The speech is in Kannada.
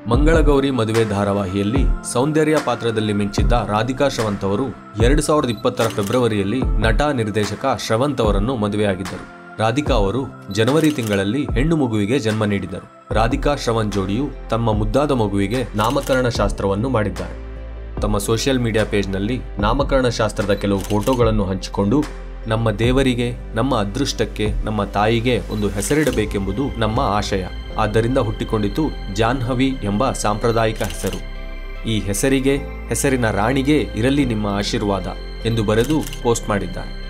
ಮಂಗಳಗೌರಿ ಮದುವೆ ಧಾರಾವಾಹಿಯಲ್ಲಿ ಸೌಂದರ್ಯ ಪಾತ್ರದಲ್ಲಿ ಮಿಂಚಿದ್ದ ರಾಧಿಕಾ ಶ್ರವಂತ್ ಅವರು ಎರಡು ಸಾವಿರದ ಇಪ್ಪತ್ತರ ಫೆಬ್ರವರಿಯಲ್ಲಿ ನಟ ನಿರ್ದೇಶಕ ಶ್ರವಂತ್ ಅವರನ್ನು ಮದುವೆಯಾಗಿದ್ದರು ರಾಧಿಕಾ ಅವರು ಜನವರಿ ತಿಂಗಳಲ್ಲಿ ಹೆಣ್ಣು ಮಗುವಿಗೆ ಜನ್ಮ ನೀಡಿದರು ರಾಧಿಕಾ ಶ್ರವಂತ್ ಜೋಡಿಯು ತಮ್ಮ ಮುದ್ದಾದ ಮಗುವಿಗೆ ನಾಮಕರಣ ಶಾಸ್ತ್ರವನ್ನು ಮಾಡಿದ್ದಾರೆ ತಮ್ಮ ಸೋಷಿಯಲ್ ಮೀಡಿಯಾ ಪೇಜ್ನಲ್ಲಿ ನಾಮಕರಣ ಶಾಸ್ತ್ರದ ಕೆಲವು ಫೋಟೋಗಳನ್ನು ಹಂಚಿಕೊಂಡು ನಮ್ಮ ದೇವರಿಗೆ ನಮ್ಮ ಅದೃಷ್ಟಕ್ಕೆ ನಮ್ಮ ತಾಯಿಗೆ ಒಂದು ಹೆಸರಿಡಬೇಕೆಂಬುದು ನಮ್ಮ ಆಶಯ ಆದ್ದರಿಂದ ಹುಟ್ಟಿಕೊಂಡಿತು ಜಾಹ್ನವಿ ಎಂಬ ಸಾಂಪ್ರದಾಯಿಕ ಹೆಸರು ಈ ಹೆಸರಿಗೆ ಹೆಸರಿನ ರಾಣಿಗೆ ಇರಲಿ ನಿಮ್ಮ ಆಶೀರ್ವಾದ ಎಂದು ಬರೆದು ಪೋಸ್ಟ್ ಮಾಡಿದ್ದಾರೆ